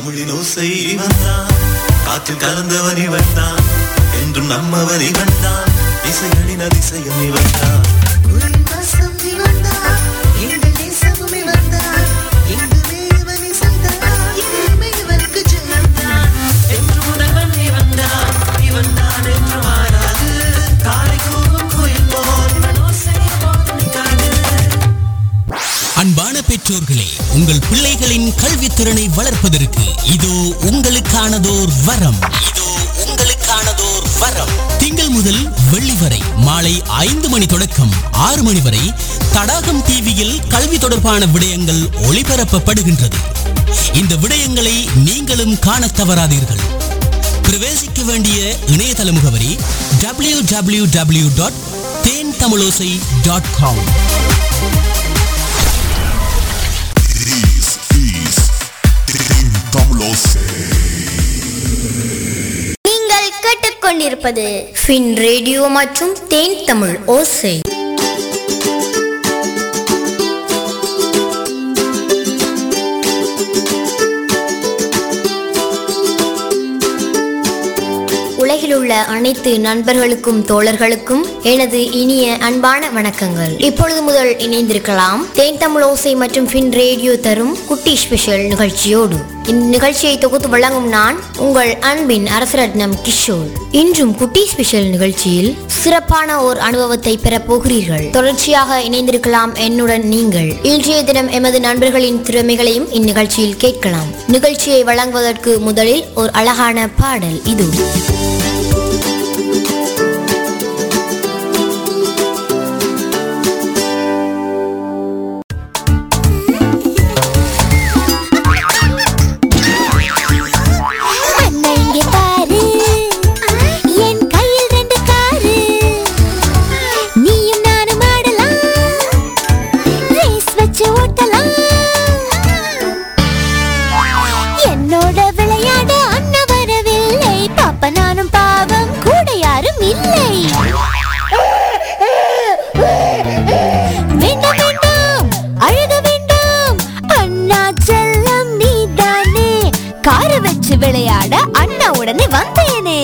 தமிழின் ஓசை இவன்தான் காற்றில் கலந்தவன் இவன்தான் என்றும் நம்மவன் இவன்தான் இசைகளின் அதிசயம் இவன்தான் அன்பான பெற்றோர்களே உங்கள் பிள்ளைகளின் கல்வித்திறனை வளர்ப்பதற்கு இதோ உங்களுக்கானதோர் வரம் இதோ உங்களுக்கானதோர் வரம் திங்கள் முதல் வெள்ளி வரை மாலை ஐந்து மணி தொடக்கம் ஆறு மணி வரை தடாகம் டிவியில் கல்வி தொடர்பான விடயங்கள் ஒளிபரப்பப்படுகின்றது இந்த விடயங்களை நீங்களும் காணத் தவறாதீர்கள் பிரவேசிக்க வேண்டிய இணையதள முகவரி W W W dot Then Tamilosai dot com This is Team Tamlose. நீங்கள் கேட்டுக்கொண்டிருப்பது ஃபின் ரேடியோ மற்றும் தேன் தமிழ் ஓசை உலகில் உள்ள அனைத்து நண்பர்களுக்கும் தோழர்களுக்கும் எனது இனிய அன்பான வணக்கங்கள் இப்பொழுது முதல் இணைந்திருக்கலாம் தேன் தமிழ் ஓசை மற்றும் ஃபின் ரேடியோ தரும் குட்டி ஸ்பெஷல் நிகழ்ச்சியோடு இந்நிகழ்ச்சியை தொகுத்து வழங்கும் நான் உங்கள் அன்பின் அரசரட்னம் கிஷோர் இன்றும் குட்டி ஸ்பெஷல் நிகழ்ச்சியில் சிறப்பான ஓர் அனுபவத்தை பெறப் போகிறீர்கள் தொடர்ச்சியாக இணைந்திருக்கலாம் என்னுடன் நீங்கள் இன்றைய தினம் எமது நண்பர்களின் திறமைகளையும் இந்நிகழ்ச்சியில் கேட்கலாம் நிகழ்ச்சியை வழங்குவதற்கு முதலில் ஒரு அழகான பாடல் இது அண்ணா இங்கே பாரு என் கையில் ரெண்டு காரு நீயும் நானும் ஆடலாம் ரேஸ் வச்சு ஓட்டலாம் என்னோட விளையாட அண்ணா வரவில்லை பாப்பா நானும் பாவம் கூட யாரும் இல்லை வேண்டாம் வேண்டாம் அழுக வேண்டாம் அண்ணா செல்லம் நீதானே கார வச்சு விளையாட அண்ணா உடனே வந்தேனே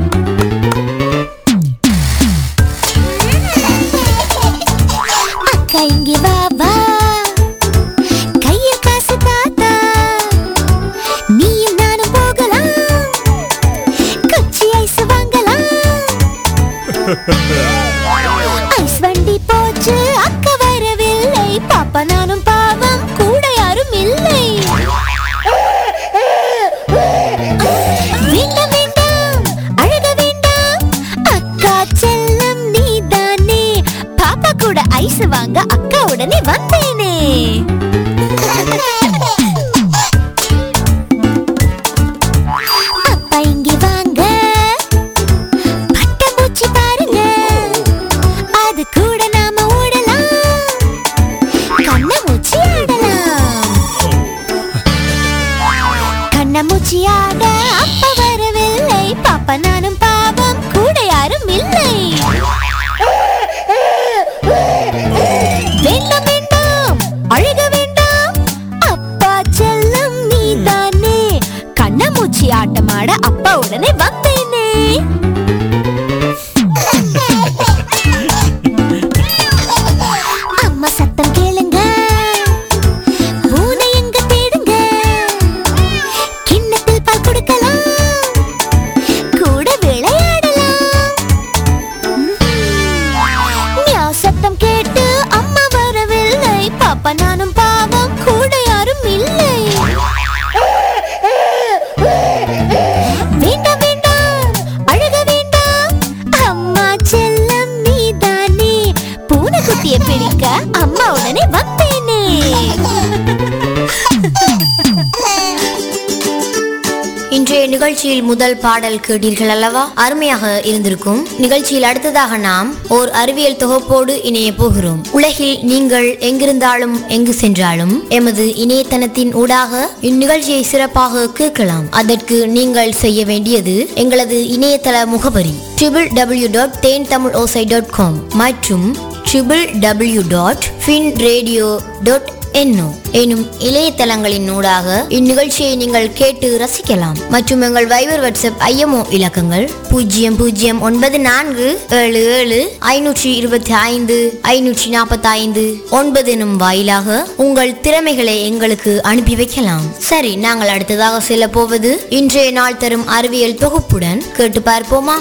அக்கா இங்கே வா வா கையில் காசு தாத்தா நீயும் நானும் போகலாம் குச்சி ஐஸ் வாங்கலாம் ஐஸ் வண்டி போச்சு அக்கா வரவில்லை பாப்பா நானும் பாவம் கூட யாரும் இல்லை வேண்டாம் வேண்டாம் அழக வேண்டாம் அக்கா செல்லம் நீதானே பாப்பா கூட ஐஸ் வாங்க அக்கா உடனே வந்தேனே அப்பா இங்கே வாங்க பட்டாம்பூச்சி பாருங்க அது கூட நாம ஓடலாம் கண்ணாமூச்சி ஆடலாம் கண்ணாமூச்சி ஆட அப்பா வரவில்லை பாப்பா நானும் பாவம் கூட யாரும் இல்லை வேண்டாம் வேண்டாம் அழுக வேண்டாம் அப்பா செல்லம் நீதானே கண்ணாமூச்சி ஆட்டமாட அப்பா உடனே வந்தேனே அம்மா சத்தம் கேளுங்க பூனை எங்க தேடுங்க கிண்ணத்தில் பால் கொடுக்கலாம் கூட விளையாடலாம் மியாவ் சத்தம் கேட்டு அம்மா வரவில்லை பாப்பா நானும் பாவம் கூட யாரும் இல்லை வேண்டாம் வேண்டாம் அழுக வேண்டாம் அம்மா செல்லம் நீதானே பூனைக்குட்டியை பிடிக்க அம்மா உடனே வந்தேனே இன்றைய நிகழ்ச்சியில் முதல் பாடல் கேட்டீர்கள் அல்லவா அருமையாக இருந்திருக்கும் நிகழ்ச்சியில் அடுத்ததாக நாம் ஓர் அறிவியல் தொகுப்போடு இணைய போகிறோம் உலகில் நீங்கள் எங்கிருந்தாலும் எங்கு சென்றாலும் எமது இணையதளத்தின் ஊடாக இந்நிகழ்ச்சியை சிறப்பாக கேட்கலாம் அதற்கு நீங்கள் செய்ய வேண்டியது எங்களது இணையதள முகவரி triple W dot Then Tamil Osai dot com மற்றும் triple W dot Fin radio dot என்னோ எனும் இணையதளங்களின் ஊடாக இந்நிகழ்ச்சியை நீங்கள் கேட்டு ரசிக்கலாம் மற்றும் எங்கள் வைபர் வாட்ஸ்அப் ஐஎம்ஓ இலக்கங்கள் பூஜ்ஜியம் பூஜ்ஜியம் ஒன்பது நான்கு ஏழு ஏழு ஐநூற்றி இருபத்தி ஐந்து ஐநூற்றி நாற்பத்தி ஐந்து ஒன்பது எனும் வாயிலாக உங்கள் திறமைகளை எங்களுக்கு அனுப்பி வைக்கலாம் சரி நாங்கள் அடுத்ததாக செல்ல போவது இன்றைய நாள் தரும் அறிவியல் தொகுப்புடன் கேட்டு பார்ப்போமா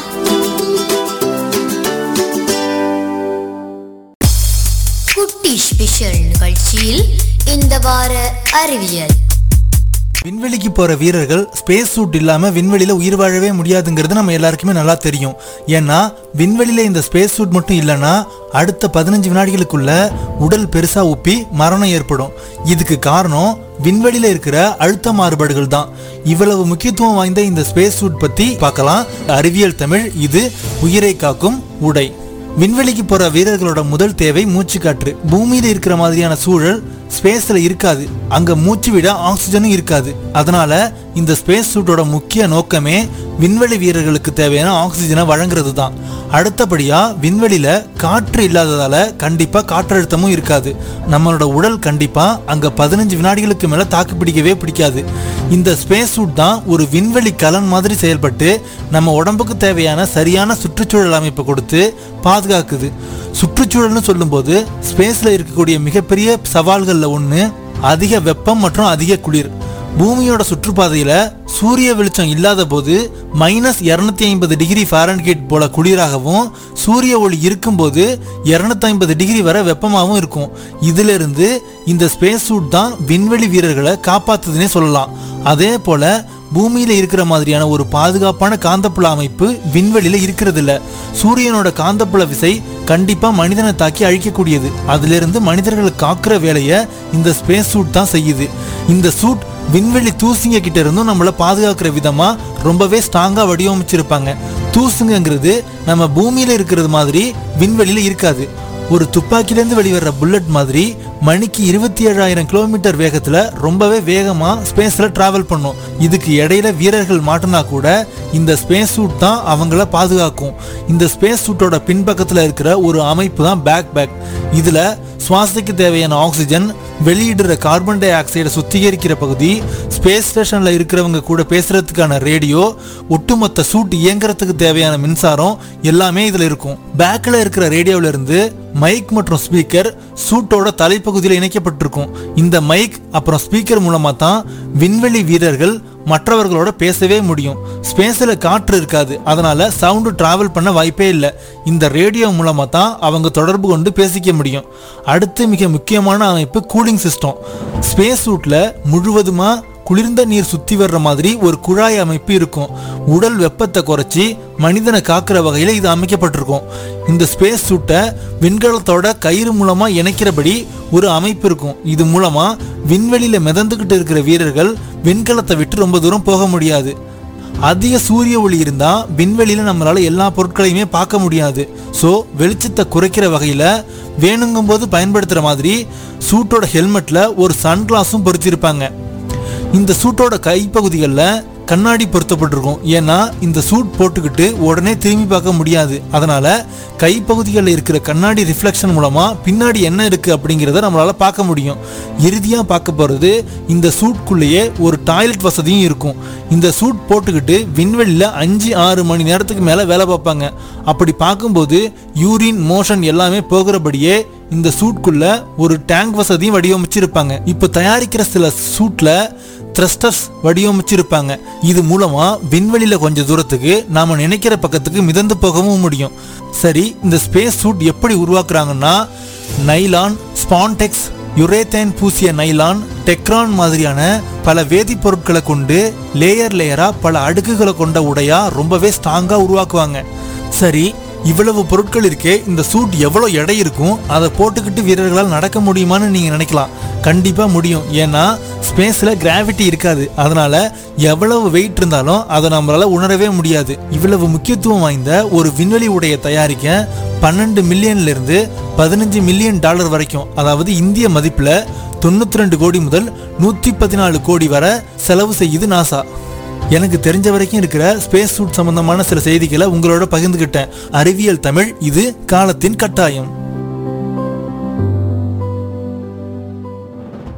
குட்டி ஸ்பெஷல் நிகழ்ச்சியில் இந்த வார அறிவியல் விண்வெளிக்கு போற வீரர்கள் ஸ்பேஸ் சூட் இல்லாம விண்வெளியில உயிர் வாழவே முடியாதுங்கிறது நம்ம எல்லாருக்குமே நல்லா தெரியும் ஏன்னா விண்வெளியில இந்த ஸ்பேஸ் சூட் மட்டும் இல்லைன்னா அடுத்த பதினஞ்சு வினாடிகளுக்குள்ள உடல் பெருசா உப்பி மரணம் ஏற்படும் இதுக்கு காரணம் விண்வெளியில இருக்கிற அழுத்த மாறுபாடுகள் தான் இவ்வளவு முக்கியத்துவம் வாய்ந்த இந்த ஸ்பேஸ் சூட் பத்தி பார்க்கலாம் அறிவியல் தமிழ் இது உயிரை காக்கும் உடை விண்வெளிக்கு போற வீரர்களோட முதல் தேவை மூச்சு காற்று பூமியில இருக்கிற மாதிரியான சூழல் ஸ்பேஸ்ல இருக்காது அங்க மூச்சு விட ஆக்சிஜனும் இருக்காது அதனால இந்த ஸ்பேஸ் சூட்டோட முக்கிய நோக்கமே விண்வெளி வீரர்களுக்கு தேவையான ஆக்சிஜனை வழங்குறது தான் அடுத்தபடியா விண்வெளியில காற்று இல்லாததால கண்டிப்பா காற்றழுத்தமும் இருக்காது நம்மளோட உடல் கண்டிப்பா அங்க பதினஞ்சு வினாடிகளுக்கு மேல தாக்கு பிடிக்கவே பிடிக்காது இந்த ஸ்பேஸ் சூட் தான் ஒரு விண்வெளி கலன் மாதிரி செயல்பட்டு நம்ம உடம்புக்கு தேவையான சரியான சுற்றுச்சூழல் அமைப்பை கொடுத்து பாதுகாக்குது சுற்றுச்சூழல்னு சொல்லும்போது ஸ்பேஸ்ல இருக்கக்கூடிய மிகப்பெரிய சவால்கள்ல ஒன்று அதிக வெப்பம் மற்றும் அதிக குளிர் பூமியோட சுற்றுப்பாதையில சூரிய வெளிச்சம் இல்லாத போது மைனஸ் இரநூத்தி ஐம்பது டிகிரி ஃபாரன்ஹீட் போல குளிராகவும் சூரிய ஒளி இருக்கும்போது இரநூத்தி ஐம்பது டிகிரி வரை வெப்பமாகவும் இருக்கும் இதுல இருந்து இந்த ஸ்பேஸ் சூட் தான் விண்வெளி வீரர்களை காப்பாத்துதுன்னே சொல்லலாம் அதே போல பூமியில இருக்கிற மாதிரியான ஒரு பாதுகாப்பான காந்தப்புல அமைப்பு விண்வெளியில இருக்கிறது இல்ல சூரியனோட காந்தப்புல விசை கண்டிப்பா மனிதனை தாக்கி அழிக்கக்கூடியது அதுல இருந்து மனிதர்களை காக்குற வேலையை இந்த ஸ்பேஸ் சூட் தான் செய்யுது இந்த சூட் விண்வெளி தூசிங்க கிட்ட இருந்தும் நம்மள பாதுகாக்கிற விதமா ரொம்பவே ஸ்ட்ராங்கா வடிவமைச்சிருப்பாங்க தூசுங்கிறது நம்ம பூமியில இருக்கிறது மாதிரி விண்வெளியில இருக்காது ஒரு துப்பாக்கிலேருந்து வெளிவர்ற புல்லட் மாதிரி மணிக்கு இருபத்தி ஏழாயிரம் கிலோமீட்டர் வேகத்துல ரொம்பவே வேகமா ஸ்பேஸ்ல டிராவல் பண்ணும் இதுக்கு இடையில வீரர்கள் மாட்டினா கூட இந்த ஸ்பேஸ் சூட் தான் அவங்கள பாதுகாக்கும் இந்த ஸ்பேஸ் சூட்டோட பின்பக்கத்துல இருக்கிற ஒரு அமைப்பு தான் பேக் பேக் இதுல சுவாசத்துக்கு தேவையான ஆக்சிஜன் வெளியிடுற கார்பன் டை ஆக்சைடை சுத்திகரிக்கிற பகுதி ஸ்பேஸ் ஸ்டேஷன்ல இருக்கிறவங்க கூட பேசுறதுக்கான ரேடியோ ஒட்டுமொத்த சூட் இயங்குறதுக்கு தேவையான மின்சாரம் எல்லாமே இதுல இருக்கும் பேக்ல இருக்கிற ரேடியோல இருந்து மைக் மற்றும் ஸ்பீக்கர் சூட்டோட தலைப்பகுதியில் இணைக்கப்பட்டிருக்கும் இந்த மைக் அப்புறம் ஸ்பீக்கர் மூலமா தான் விண்வெளி வீரர்கள் மற்றவர்களோட பேசவே முடியும் ஸ்பேஸ்ல காற்று இருக்காது அதனால சவுண்டு டிராவல் பண்ண வாய்ப்பே இல்லை இந்த ரேடியோ மூலமா தான் அவங்க தொடர்பு கொண்டு பேசிக்க முடியும் அடுத்து மிக முக்கியமான அமைப்பு கூலிங் சிஸ்டம் ஸ்பேஸ் சூட்ல முழுவதுமா குளிர்ந்த நீர் சுத்தி வர்ற மாதிரி ஒரு குழாய் அமைப்பு இருக்கும் உடல் வெப்பத்தை குறைச்சி மனிதனை காக்கிற வகையில் இது அமைக்கப்பட்டிருக்கும் இந்த ஸ்பேஸ் சூட்டை விண்கலத்தோட கயிறு மூலமா இணைக்கிறபடி ஒரு அமைப்பு இருக்கும் இது மூலமா விண்வெளியில மிதந்துகிட்டு இருக்கிற வீரர்கள் விண்கலத்தை விட்டு ரொம்ப தூரம் போக முடியாது அதிக சூரிய ஒளி இருந்தா விண்வெளியில நம்மளால எல்லா பொருட்களையுமே பார்க்க முடியாது ஸோ வெளிச்சத்தை குறைக்கிற வகையில வேணுங்கும் போது பயன்படுத்துற மாதிரி சூட்டோட ஹெல்மெட்ல ஒரு சன்கிளாஸும் பொருத்திருப்பாங்க இந்த சூட்டோட கைப்பகுதிகளில் கண்ணாடி பொருத்தப்பட்டிருக்கும் ஏன்னா இந்த சூட் போட்டுக்கிட்டு உடனே திரும்பி பார்க்க முடியாது அதனால கைப்பகுதிகளில் இருக்கிற கண்ணாடி ரிஃப்ளெக்ஷன் மூலமா பின்னாடி என்ன இருக்கு அப்படிங்கிறத நம்மளால பார்க்க முடியும் இறுதியா பார்க்க போறது இந்த சூட்குள்ளேயே ஒரு டாய்லெட் வசதியும் இருக்கும் இந்த சூட் போட்டுக்கிட்டு விண்வெளியில அஞ்சு ஆறு மணி நேரத்துக்கு மேல வேலை பார்ப்பாங்க அப்படி பார்க்கும்போது யூரின் மோஷன் எல்லாமே போகிறபடியே இந்த சூட்குள்ள ஒரு டேங்க் வசதியும் வடிவமைச்சிருப்பாங்க இப்போ தயாரிக்கிற சில சூட்ல த்ரஸ்டர்ஸ் வடிவமைச்சிருப்பாங்க இது மூலமா விண்வெளியில கொஞ்ச தூரத்துக்கு நாம நினைக்கிற பக்கத்துக்கு மிதந்து போகவும் முடியும் சரி இந்த ஸ்பேஸ் சூட் எப்படி உருவாக்குறாங்கன்னா நைலான் ஸ்பான்டெக்ஸ் யுரேத்தேன் பூசிய நைலான் டெக்ரான் மாதிரியான பல வேதிப்பொருட்களை கொண்டு லேயர் லேயரா பல அடுக்குகளை கொண்ட உடையா ரொம்பவே ஸ்ட்ராங்கா உருவாக்குவாங்க சரி இவ்வளவு பொருட்கள் இருக்கே இந்த சூட் எவ்வளோ எடை இருக்கும் அதை போட்டுக்கிட்டு வீரர்களால் நடக்க முடியுமான்னு நீங்க நினைக்கலாம் கண்டிப்பா முடியும் ஏன்னா ஸ்பேஸ்ல கிராவிட்டி இருக்காது அதனால எவ்வளவு வெயிட் இருந்தாலும் அதை நம்மளால உணரவே முடியாது இவ்வளவு முக்கியத்துவம் வாய்ந்த ஒரு விண்வெளி உடையை தயாரிக்க பன்னெண்டு மில்லியன்ல இருந்து பதினஞ்சு மில்லியன் டாலர் வரைக்கும் அதாவது இந்திய மதிப்புல தொண்ணூத்தி ரெண்டு கோடி முதல் நூத்தி பதினாலு கோடி வரை செலவு செய்யுது நாசா எனக்கு தெரிஞ்ச வரைக்கும் இருக்கிற ஸ்பேஸ் சூட் சம்பந்தமான சில செய்திகளை உங்களோட பகிர்ந்துக்கிட்டேன் அறிவியல் தமிழ் இது காலத்தின் கட்டாயம்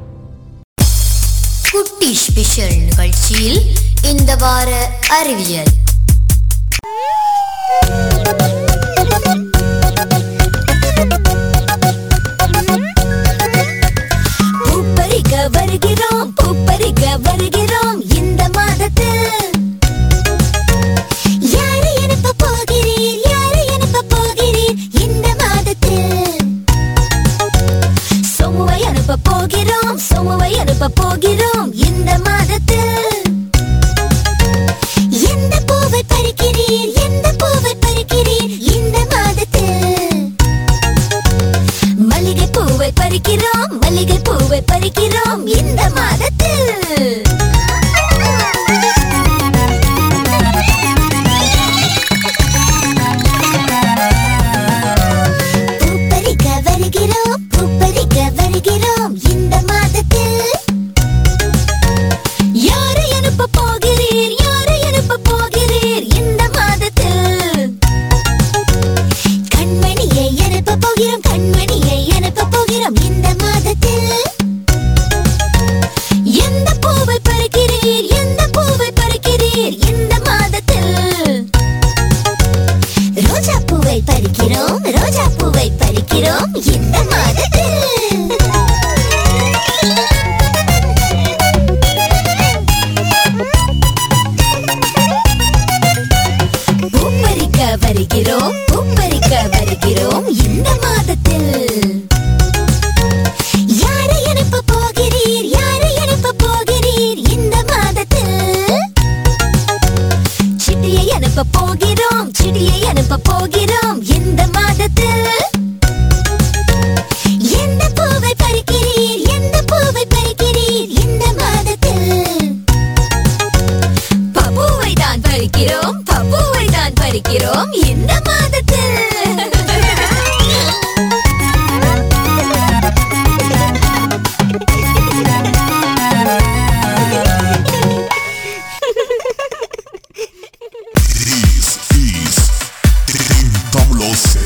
குட்டி ஸ்பெஷல் நிகழ்ச்சியில் இந்த வார அறிவியல் பூப்பறிக்க வருகிறோம் பூப்பறிக்க வருகிறோம் இந்த மாதத்தில் யாரை அனுப்ப போகிறீர் யாரை அனுப்ப போகிறீர் இந்த மாதத்தில் சோமுவை அனுப்ப போகிறோம் சோமுவை அனுப்ப போகிறோம் இந்த மாதத்தில் எந்த பூவை பறிக்கிறீர் எந்த பூவை பறிக்கிறீர் இந்த மாதத்தில் மல்லிகை பூவை பறிக்கிறோம் மல்லிகை பூவை பறிக்கிறோம் இந்த மாதத்தில் பூப்பறிக்க வருகிறோம் பூப்பறிக்க வருகிறோம் இந்த மாதத்தில் யாரை அனுப்ப போகிறீர் யாரை அனுப்ப போகிறீர் இந்த மாதத்தில் கண்மணியை அனுப்ப போகிறோம் கண்மணியை அனுப்ப போகிறோம் இந்த மாதத்தில் எந்த பூவை பறிக்கிறீர் எந்த பூவை பறிக்கிறீர் இந்த மாதத்தில் ரோஜா பூவை பறிக்கிறோம் ரோஜா பூவை பறிக்கிறோம் இந்த மாதத்தில் பூப்பறிக்க வருகிறோம் பூப்பறிக்க வருகிறோம் இந்த மாதத்தில் யாரை அனுப்ப போகிறீர் யாரை அனுப்ப போகிறீர் இந்த மாதத்தில் சிட்டியை அனுப்ப போகிறோம் சிட்டியை அனுப்ப போகிறோம் இந்த மாதத்தில் எந்த பூவை பறிக்கிறீர் எந்த பூவை பறிக்கிறீர் இந்த மாதத்தில் பப்புவை தான் பறிக்கிறோம் பப்புவை தான் பறிக்கிறோம் இந்த மாதத்தில் This is Tintamlose.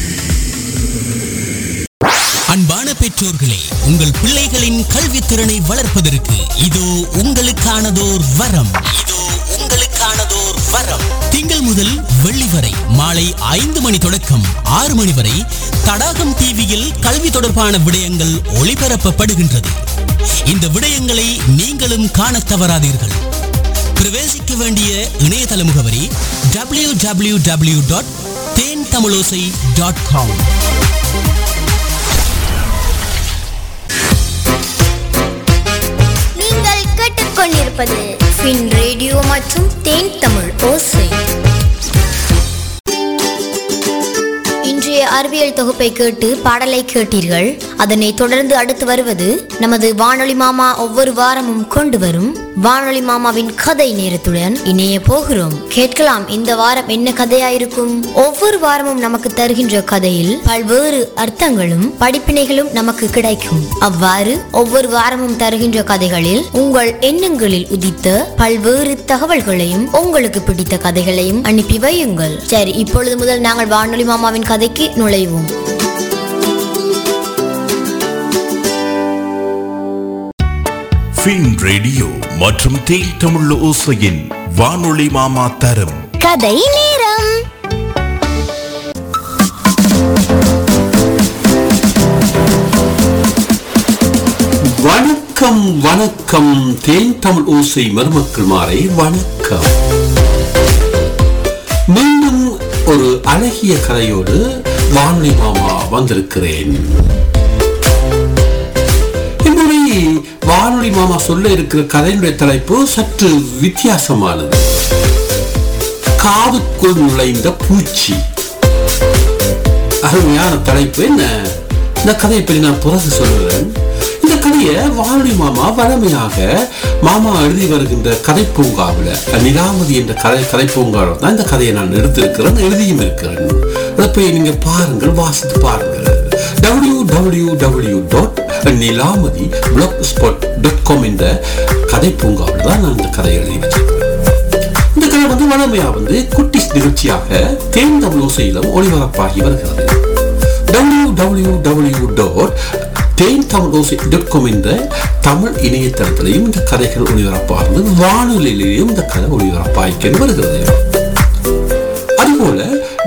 அன்பான பெற்றோர்களே உங்கள் பிள்ளைகளின் கல்வித்திறனை வளர்ப்பதற்கு இதோ உங்களுக்கானதோர் வரம் இதோ உங்களுக்கானதோர் வரம் திங்கள் முதல் வெள்ளி வரை மாலை ஐந்து மணி தொடக்கம் ஆறு மணி வரை தடாகம் டிவியில் கல்வி தொடர்பான விடயங்கள் ஒளிபரப்பப்படுகின்றது இந்த விடயங்களை நீங்களும் காணத் தவறாதீர்கள் பிரவேசிக்க வேண்டிய இணையதள முகவரி W W W dot Then Tamilosai dot com நீங்கள் கேட்டுக்கொண்டிருப்பது ஃபின் ரேடியோ மற்றும் தேன் தமிழ் ஓசை இன்றைய அறிவியல் தொகுப்பை கேட்டு பாடலை கேட்டீர்கள் அதனை தொடர்ந்து அடுத்து வருவது நமது வானொலி மாமா ஒவ்வொரு வாரமும் கொண்டு வரும் வானொலி மாமாவின் கதை நேரத்துடன் இணைய போகிறோம் கேட்கலாம் இந்த வாரம் என்ன கதையாயிருக்கும் ஒவ்வொரு வாரமும் நமக்கு தருகின்ற கதையில் பல்வேறு அர்த்தங்களும் படிப்பினைகளும் நமக்கு கிடைக்கும் அவ்வாறு ஒவ்வொரு வாரமும் தருகின்ற கதைகளில் உங்கள் எண்ணங்களில் உதித்த பல்வேறு தகவல்களையும் உங்களுக்கு பிடித்த கதைகளையும் அனுப்பி வையுங்கள் சரி இப்பொழுது முதல் நாங்கள் வானொலி மாமாவின் கதைக்கு நுழைவோம் ஃபின் ரேடியோ மற்றும் தேன் தமிழ் ஓசையின் வானொலி மாமா தரும் கதை நேரம் வணக்கம் வணக்கம் தேன் தமிழ் ஓசை மருமக்கள் மாறை வணக்கம் மீண்டும் ஒரு அழகிய கதையோடு வானொலி மாமா வந்திருக்கிறேன் இம்முறை வானொலி மாமா சொல்ல இருக்கிற கதையினுடைய தலைப்பு சற்று வித்தியாசமானது காதுக்குள் நுழைந்த பூச்சி அருமையான தலைப்பு என்ன இந்த கதையை பற்றி நான் பிறகு சொல்கிறேன் இந்த கதையை வானொலி மாமா வழமையாக மாமா எழுதி வருகின்ற கதை பூங்காவில் நிலாமதி என்ற கதை கதை பூங்காவில் தான் இந்த கதையை நான் எடுத்திருக்கிறேன் எழுதியும் இருக்கிறேன் அதை போய் நீங்க பாருங்கள் வாசித்து பாருங்கள் W W W dot Nilamathi blogspot dot com என்ற கதை பூங்காவில் தான் நான் இந்த கதையை எழுதி வச்சிருக்கிறேன் இந்த கதை வந்து வளமையா வந்து குட்டிஸ் நிகழ்ச்சியாக தேர்ந்த ஓசையிலும் ஒளிபரப்பாகி வருகிறது www.tintamlosi.com தேன் தமிழ் ஓசை டாட் காம் என்ற தமிழ் இணையதளத்திலையும் இந்த கதைகள் ஒளிபரப்பாகிறது வானொலியிலேயும் இந்த கதை ஒளிபரப்பாய்க்கிறது வருகிறது அதுபோல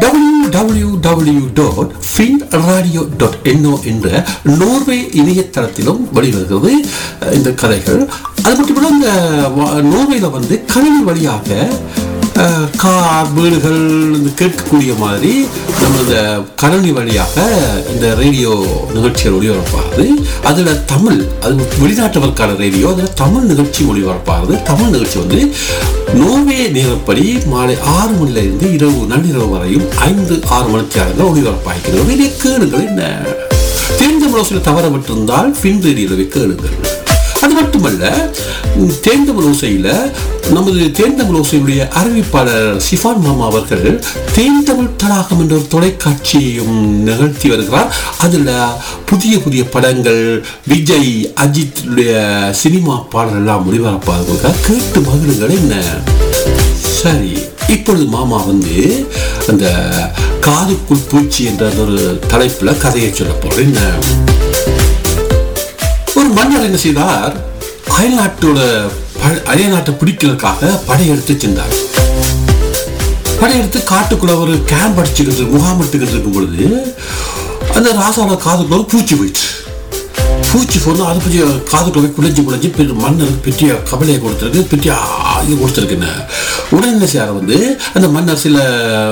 www.finradio.no என்ற நோர்வே இணையதளத்திலும் வெளிவருகிறது அஹ், இந்த கதைகள் அது மட்டுமல்ல இந்த வா- நோர்வேல வந்து கணினி வழியாக அஹ், கார் வீடுகள் இந்த கேட்கக்கூடிய மாதிரி நம்ம இந்த கணினி வழியாக இந்த ரேடியோ நிகழ்ச்சிகள் ஒளிபரப்பாகுது அதில் தமிழ் அது வெளிநாட்டவருக்கான ரேடியோ அதில் தமிழ் நிகழ்ச்சி ஒளிபரப்பாகுது தமிழ் நிகழ்ச்சி வந்து நோர்வே நேரப்படி மாலை ஆறு மணில இருந்து இரவு நள்ளிரவு வரையும் ஐந்து ஆறு மணித்தியாளர்கள் ஒளிபரப்பாகிறது வெளியே கேளுங்கள் என்ன தெரிந்த முலோசில் தவற விட்டிருந்தால் பின் ரேடியோவை கேளுங்கள் அது மட்டுமல்ல ம், தேர்ந்தமிழ் ஓசையில் நமது தேர்ந்தமிழ் ஓசையுடைய அறிவிப்பாளர் சிஃபான் மாமா அவர்கள் தேர்ந்தமிழ் தடாகம் என்ற ஒரு தொலைக்காட்சியையும் நிகழ்த்தி வருகிறார் அதில் புதிய புதிய படங்கள் விஜய் அஜித்துடைய சினிமா பாடல் எல்லாம் ஒளிபரப்பாக கேட்டு மகிழுங்கள் என்ன சரி இப்பொழுது மாமா வந்து அந்த காதுக்குள் பூச்சி என்ற ஒரு தலைப்புல கதையை சொல்ல போறேன் என்ன ஒரு மன்னர் என்ன செய்தார் அயல்நாட்டோட ப- அயல்நாட்டை பிடிக்கிறதுக்காக படையெடுத்து சென்றார் படையெடுத்து காட்டுக்குள்ள ஒரு கேம்ப் அடிச்சுக்கிட்டு முகாமிட்டுக்கிட்டு இருக்கும் பொழுது அந்த ராசாவோட காதுக்குள்ள ஒரு பூச்சி போயிடுச்சு பூச்சி போனா அது பற்றி காதுக்குள்ள போய் குளிஞ்சு குளிஞ்சு பெரிய மன்னருக்கு பெரிய கவலையை கொடுத்துருக்கு பெரிய ஆ, இது கொடுத்துருக்குன்னு உடனே என்ன செய்யார் வந்து அந்த மன்னர் சில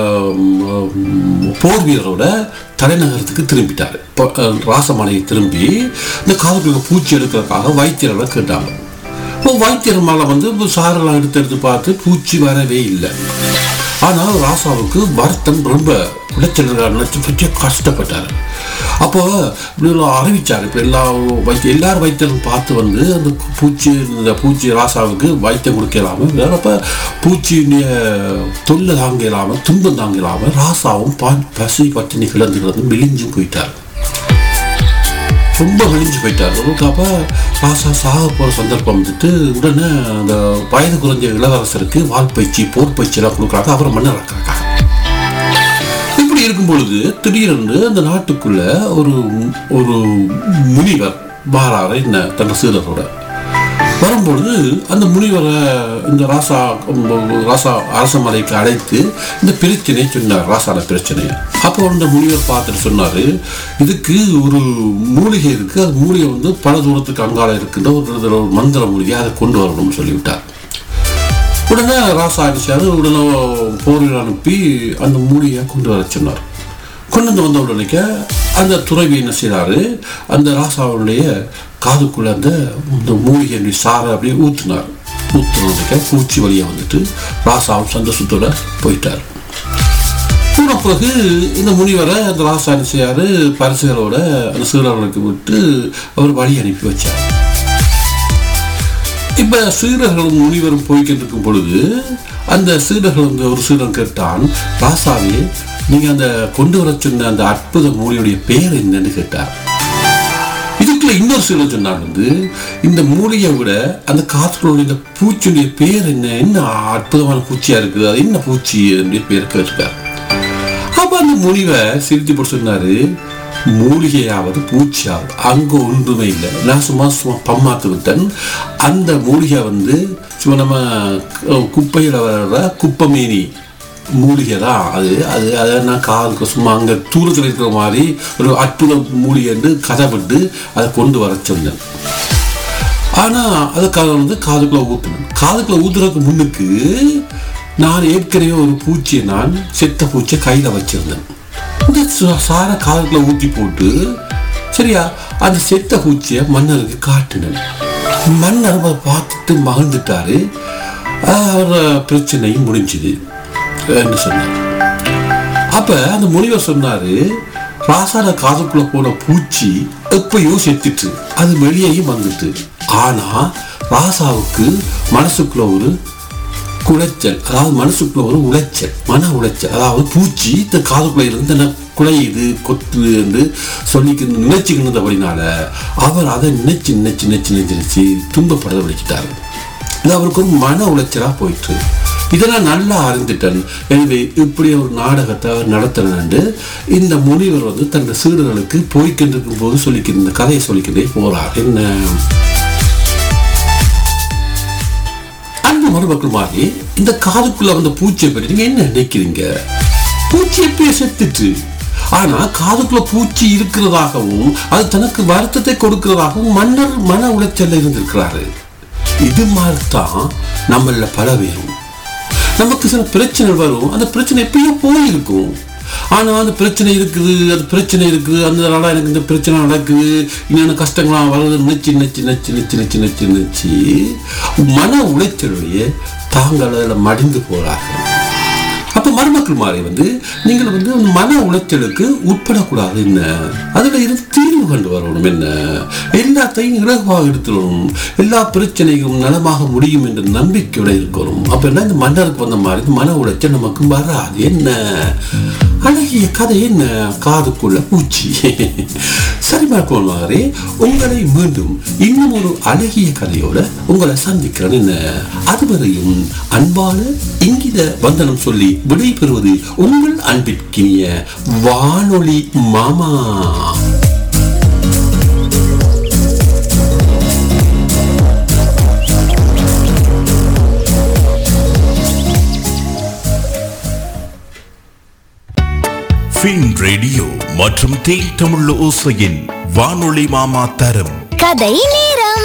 ம், போர் வீரரோட தலைநகரத்துக்கு திரும்பிட்டார் இப்போ அஹ், ராசமலையை திரும்பி இந்த காதுக்குள்ள பூச்சி எடுக்கிறதுக்காக வைத்தியர்களை கேட்டாங்க இப்போ வைத்தியர் மேலே வந்து இப்போ சாரெல்லாம் எடுத்து எடுத்து பார்த்து பூச்சி வரவே இல்லை ஆனால் ராசாவுக்கு வருத்தம் ரொம்ப உளைச்சல் நினைச்சு பெரிய கஷ்டப்பட்டார் அப்போ இப்படி எல்லாம் அறிவிச்சார் இப்போ எல்லா வைத்திய எல்லார் வைத்தியரும் பார்த்து வந்து அந்த பூச்சி இந்த பூச்சி ராசாவுக்கு வைத்தியம் கொடுக்கலாம அப்போ பூச்சியுடைய தொல்லை தாங்க இல்லாமல் துன்பம் தாங்க இல்லாமல் ராசாவும் பா பசி பட்டினி கிடந்து கிடந்து மெலிஞ்சு போயிட்டார் ரொம்ப மெலிஞ்சு போயிட்டார் அப்போ ராசா சாக போகிற சந்தர்ப்பம் வந்துட்டு உடனே அந்த வயது குறைஞ்ச இளவரசருக்கு வால் பயிற்சி போர் பயிற்சி எல்லாம் கொடுக்குறாங்க அவரை மன்னர் ஆக்குறாங்க இப்படி இருக்கும் பொழுது திடீரென்று அந்த நாட்டுக்குள்ள ஒரு ஒரு முனிவர் வாராரு என்ன தன் சீடரோட வரும்பொழுது அந்த முனிவரை இந்த ராசா உம், ராசா அரச மலைக்கு அழைத்து இந்த பிரச்சனையை சொன்னார் ராசான பிரச்சனையை அப்போ அந்த முனிவர் பார்த்துட்டு சொன்னாரு இதுக்கு ஒரு மூலிகை இருக்கு அது மூலிகை வந்து பல தூரத்துக்கு அங்கால இருக்கின்ற ஒரு ஒரு மந்திர மூலிகை அதை கொண்டு வரணும்னு சொல்லிவிட்டார் உடனே ராசா அடிச்சாரு உடனே போரில் அனுப்பி அந்த மூலிகையை கொண்டு வர சொன்னார் கொண்டு வந்து வந்த உடனே அந்த துறவி என்ன செய்றாரு அந்த ராசாவுடைய காதுக்குள்ள அந்த இந்த மூலிகை சாரை அப்படியே ஊத்துனார் ஊத்துனதுக்கு பூச்சி வழியா வந்துட்டு ராசாவும் சந்தோஷத்தோட போயிட்டார் போன பிறகு இந்த முனிவரை அந்த ராசா என்ன செய்யாரு பரிசுகளோட அந்த சீரர்களுக்கு விட்டு அவர் வழி அனுப்பி வச்சார் இப்ப சீடர்களும் முனிவரும் போய்கிட்டு இருக்கும் பொழுது அந்த சீடர்கள் வந்து ஒரு சீடன் கேட்டான் ராசாவே நீங்க அந்த கொண்டு வர சொன்ன அந்த அற்புத மூலியுடைய பேர் என்னன்னு கேட்டார் இதுக்குள்ள இன்னொரு சீடன் சொன்னார் வந்து இந்த மூலியை விட அந்த காத்துக்குள்ள இந்த பூச்சியுடைய பேர் என்ன என்ன அற்புதமான பூச்சியா இருக்குது அது என்ன பூச்சி பேர் கேட்டிருக்கார் அப்ப அந்த முனிவை சிரித்து போட்டு சொன்னாரு மூலிகையாவது பூச்சியாவது அங்க ஒன்றுமே இல்லை நான் சும்மா சும்மா பம்மாத்து விட்டேன் அந்த மூலிகை வந்து சும்மா நம்ம கு- குப்பையில வர்ற குப்பமேனி மூலிகை தான் அது அது அதை நான் காதுக்கு சும்மா அங்கே தூரத்தில் இருக்கிற மாதிரி ஒரு அற்புத மூலிகை என்று கதை விட்டு அதை கொண்டு வர சொன்னேன் ஆனால் அதுக்காக வந்து காதுக்குள்ள ஊற்றணும் காதுக்குள்ள ஊத்துறதுக்கு முன்னுக்கு நான் ஏற்கனவே ஒரு பூச்சியை நான் செத்த பூச்சியை கையில் வச்சிருந்தேன் இந்த சா- சாரை காதுக்குள்ள ஊற்றி போட்டு சரியா அந்த செத்த பூச்சியை மன்னருக்கு காட்டினேன் மன்னர் அதை பார்த்துட்டு மகிழ்ந்துட்டாரு அவர் பிரச்சனையும் முடிஞ்சுது என்று சொன்னார் அப்ப அந்த முனிவர் சொன்னாரு ராசான காதுக்குள்ள போன பூச்சி எப்பயோ செத்துட்டு அது வெளியேயும் வந்துட்டு ஆனா ராசாவுக்கு மனசுக்குள்ள ஒரு குளைச்சல் அதாவது மனசுக்குள்ள ஒரு உளைச்சல் மன உளைச்சல் அதாவது பூச்சி இந்த காதுக்குள்ள இருந்து என்ன குலையுது கொத்துது என்று சொல்லிக்கணும் நினைச்சுக்கணுன்றபடினால அவர் அதை நினைச்சு நினைச்சு நினைச்சு நினைச்சு நினைச்சு துன்பப்பட வலிக்கிட்டாரு இது அவருக்கு ஒரு மன உளைச்சலா போயிட்டு இதெல்லாம் நல்லா அறிந்துட்டேன் எனவே இப்படி ஒரு நாடகத்தை அவர் நடத்தினு இந்த முனிவர் வந்து தன் சீடர்களுக்கு போய்கின்றிருக்கும் போது சொல்லிக்கிற இந்த கதையை சொல்லிக்கிட்டே போறார் என்ன அன்பு மருமக்கள் மாதிரி இந்த காதுக்குள்ள வந்த பூச்சியை பற்றி நீங்க என்ன நினைக்கிறீங்க பூச்சி எப்பயே செத்துட்டு ஆனா காதுக்குள்ள பூச்சி இருக்கிறதாகவும் அது தனக்கு வருத்தத்தை கொடுக்கிறதாகவும் மன்னர் மன உளைச்சல்ல இருந்திருக்கிறாரு இது மாதிரி தான் நம்மள பல பேரும் நமக்கு சில பிரச்சனை வரும் அந்த பிரச்சனை எப்பயோ போயிருக்கும் ஆனா அந்த பிரச்சனை இருக்குது அது பிரச்சனை இருக்குது அதனால எனக்கு இந்த பிரச்சனை நடக்குது இன்னொன்று கஷ்டங்களாம் வருது நினைச்சு நினைச்சு நினைச்சு நினைச்சு நினைச்சு நினைச்சு நினைச்சு மன உளைச்சலுடைய தாங்கள் அதில் மடிந்து போறார்கள் அப்ப மருமக்கள் மாறி வந்து நீங்கள் வந்து அந்த மன உளைச்சலுக்கு உட்படக்கூடாது என்ன அதுல இருந்து தீர்வு கொண்டு வரணும் என்ன எல்லாத்தையும் இலகுவாக எடுத்துடணும் எல்லா பிரச்சனையும் நலமாக முடியும் என்ற நம்பிக்கையோட இருக்கணும் அப்ப என்ன இந்த மன்னருக்கு வந்த மாதிரி இந்த மன உளைச்சல் நமக்கு வராது என்ன அழகிய கதை என்ன காதுக்குள்ள பூச்சி சரி பார்ப்போம் மாதிரி உங்களை மீண்டும் இன்னும் ஒரு அழகிய கதையோட உங்களை சந்திக்கிறேன் என்ன அதுவரையும் அன்பான இங்கித வந்தனம் சொல்லி விடைபெறுவது உங்கள் அன்பிற்கினிய வானொலி மாமா ஃபின் ரேடியோ மற்றும் தேன் தமிழ் ஓசையின் வானொலி மாமா தரும் கதை நேரம்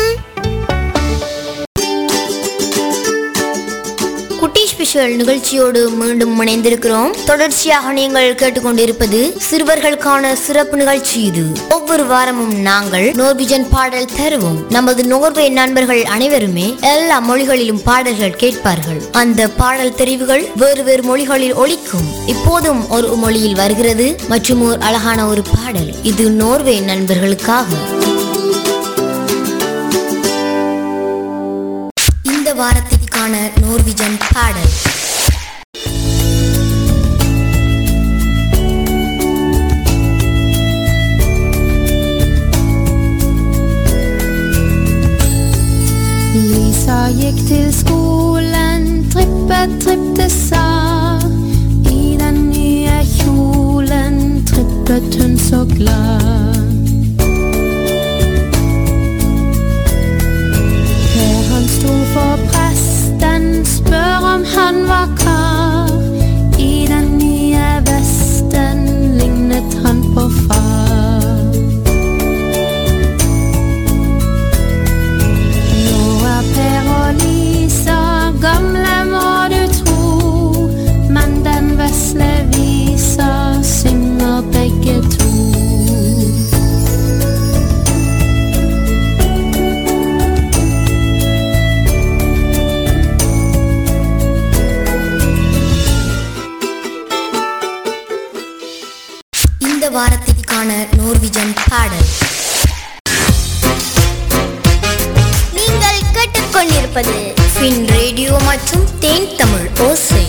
குட்டி ஸ்பெஷல் நிகழ்ச்சியோடு மீண்டும் இணைந்திருக்கிறோம் தொடர்ச்சியாக நீங்கள் கேட்டுக்கொண்டிருப்பது சிறுவர்களுக்கான சிறப்பு நிகழ்ச்சி இது ஒவ்வொரு வாரமும் நாங்கள் நோர்விஜன் பாடல் தருவோம் நமது நோர்வே நண்பர்கள் அனைவருமே எல்லா மொழிகளிலும் பாடல்கள் கேட்பார்கள் அந்த பாடல் தெரிவுகள் வேறு வேறு மொழிகளில் ஒலிக்கும் இப்போதும் ஒரு மொழியில் வருகிறது மற்றும் ஒரு அழகான ஒரு பாடல் இது நோர்வே நண்பர்களுக்காக இந்த வாரத்திற்கான நோர்விஜன் பாடல் Lisa gick till skolan, trippe, trippte sa I den nya kjolen trippet hun så glad Per han sto for presten, spør om han var kar I den nye vesten lignet han på far Nå er Per og Lisa gamle, må du tro. Men den vesle visa synger begge to. இந்த வாரத்திற்கான நோர்விஜன் பாடல் நீங்கள் கேட்டுக்கொண்டிருப்பது fin radio மற்றும் தேன் தமிழ் ஓசை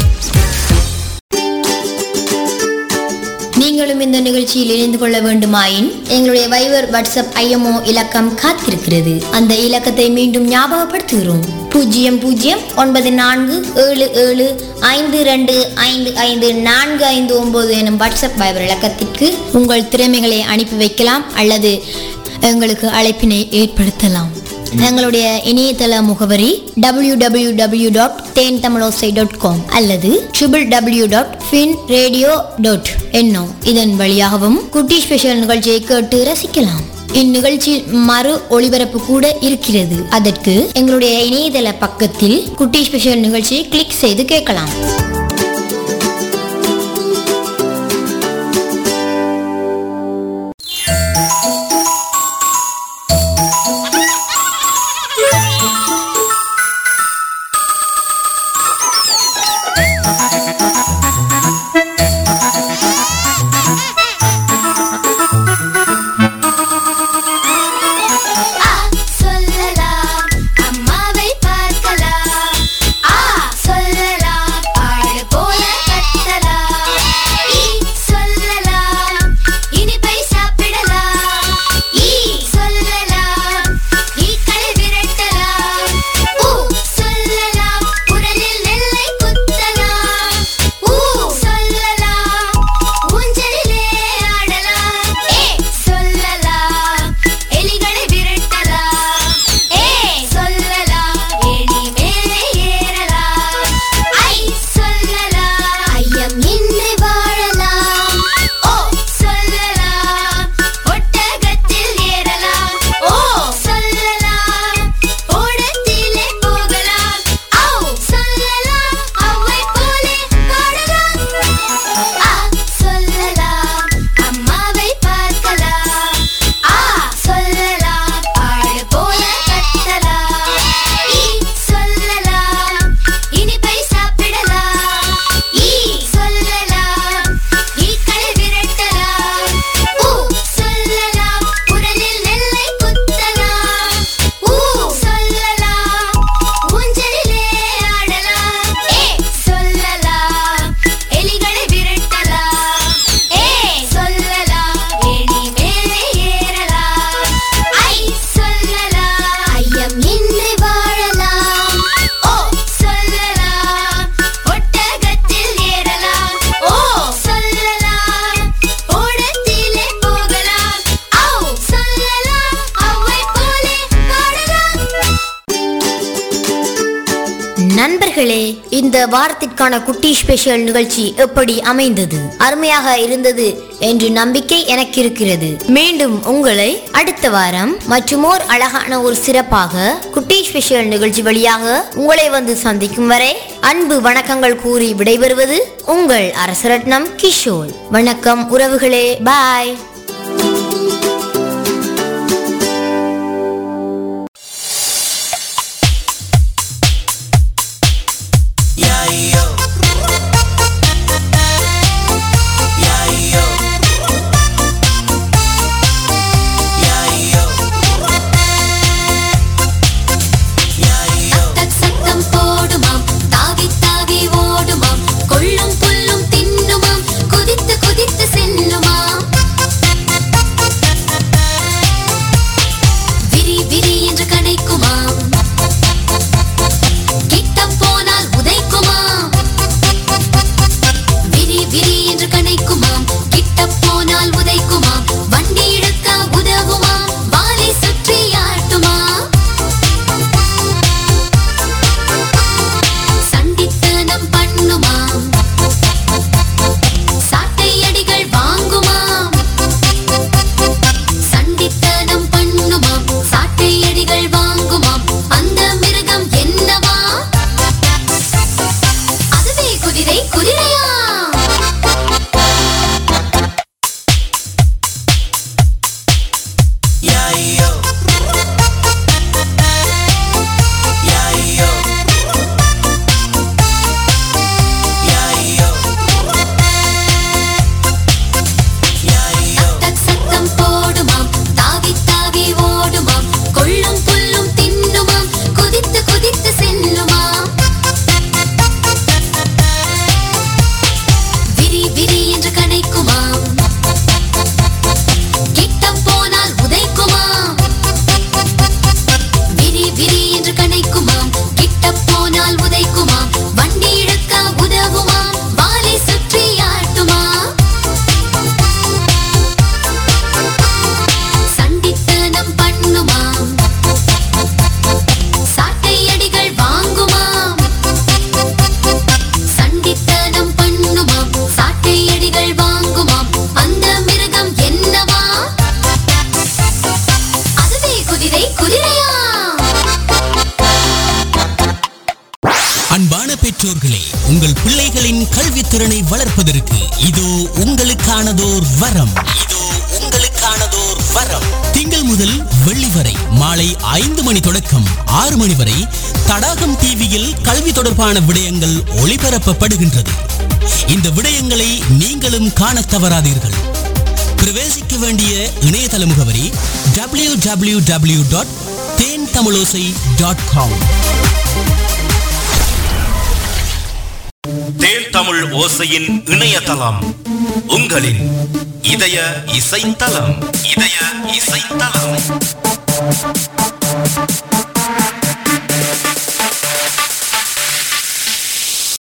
நீங்களும் இந்த நிகழ்ச்சியில் இணைந்து கொள்ள வேண்டுமாயின் எங்களுடைய வைவர் வாட்ஸ்அப் ஐஎம்ஓ இலக்கம் காத்திருக்கிறது அந்த இலக்கத்தை மீண்டும் ஞாபகப்படுத்துகிறோம் பூஜ்ஜியம் பூஜ்ஜியம் ஒன்பது நான்கு ஏழு ஏழு ஐந்து ரெண்டு ஐந்து ஐந்து நான்கு ஐந்து ஒன்பது எனும் வாட்ஸ்அப் வைவர் இலக்கத்திற்கு உங்கள் திறமைகளை அனுப்பி வைக்கலாம் அல்லது எங்களுக்கு அழைப்பினை ஏற்படுத்தலாம் எங்களுடைய இணையதள முகவரி W W W dot Then Tamilosai dot com அல்லது triple W dot Fin radio dot என்னும் இதன் வழியாகவும் குட்டி ஸ்பெஷல் நிகழ்ச்சியை கேட்டு ரசிக்கலாம் இந்நிகழ்ச்சியில் மறு ஒளிபரப்பு கூட இருக்கிறது அதற்கு எங்களுடைய இணையதள பக்கத்தில் குட்டி ஸ்பெஷல் நிகழ்ச்சியை கிளிக் செய்து கேட்கலாம் ஆ சொல்லலாம் அம்மாவை பார்க்கலாம் ஆ சொல்லலாம் பாட நண்பர்களே இந்த வாரத்திற்கான குட்டி ஸ்பெஷல் நிகழ்ச்சி எப்படி அமைந்தது அருமையாக இருந்தது என்று நம்பிக்கை எனக்கு இருக்கிறது மீண்டும் உங்களை அடுத்த வாரம் மற்றுமோர் அழகான ஒரு சிறப்பாக குட்டி ஸ்பெஷல் நிகழ்ச்சி வழியாக உங்களை வந்து சந்திக்கும் வரை அன்பு வணக்கங்கள் கூறி விடைபெறுவது உங்கள் அரசரட்னம் கிஷோர் வணக்கம் உறவுகளே பாய் தக் சத்தம் போடுமாம் தாவி தாவி ஓடுமாம் கொள்ளும் புல்லும் தின்னுமாம் குதித்து குதித்து செல்லுமாம் விரி விரி என்று கனைக்குமாம் கிட்ட போனால் உதைக்குமாம் விரி விரி என்று கனைக்குமாம் கிட்ட போனால் உதைக்குமாம் வண்டி இழுக்க உதவுமாம் வாலை சுற்றி ஆட்டுமாம் சண்டித்தனம் பண்ணுமாம் சாட்டை அடிகள் வாங்குமாம் சண்டித்தனம் பண்ணுமாம் சாட்டை அடிகள் வாங்குமாம் அந்த மிருகம் என்னவா அதுவே குதிரை குதிரையா தக் சத்தம் போடுமாம் தாவி தாவி ஓடுமாம் கொள்ளும் புல்லும் தின்னுமாம் குதித்து குதித்து செல்லுமாம் விரி விரி என்று கனைக்குமாம் கிட்ட போனால் உதைக்குமாம் விரி விரி என்று கனைக்குமாம் கிட்ட போனால் உதைக்குமாம் வண்டி இழுக்க உதவுமாம் வாலை சுற்றி ஆட்டுமாம் சண்டித்தனம் பண்ணுமாம் சாட்டை அடிகள் வாங்குமாம் சண்டித்தனம் பண்ணுமாம் சாட்டை அடிகள் வாங்குமாம் அந்த மிருகம் என்னவா அதுவே குதிரை குதிரையா அன்பான பெற்றோர்களே உங்கள் பிள்ளைகளின் கல்வித்திறனை வளர்ப்பதற்கு இதோ உங்களுக்கானதோர் வரம் இதோ உங்களுக்கானதோர் வரம் திங்கள் முதல் வெள்ளி வரை மாலை ஐந்து மணி தொடக்கம் ஆறு மணி வரை தடாகம் டிவியில் கல்வி தொடர்பான விடயங்கள் ஒளிபரப்பப்படுகின்றது இந்த விடயங்களை நீங்களும் காணத் தவறாதீர்கள் பிரவேசிக்க வேண்டிய இணையதள முகவரி W W W dot Then Tamilosai dot com Then Tamil ஓசையின் இணையதளம் உங்களின் இதய இசைத்தலம் இதய இசைத்தலம்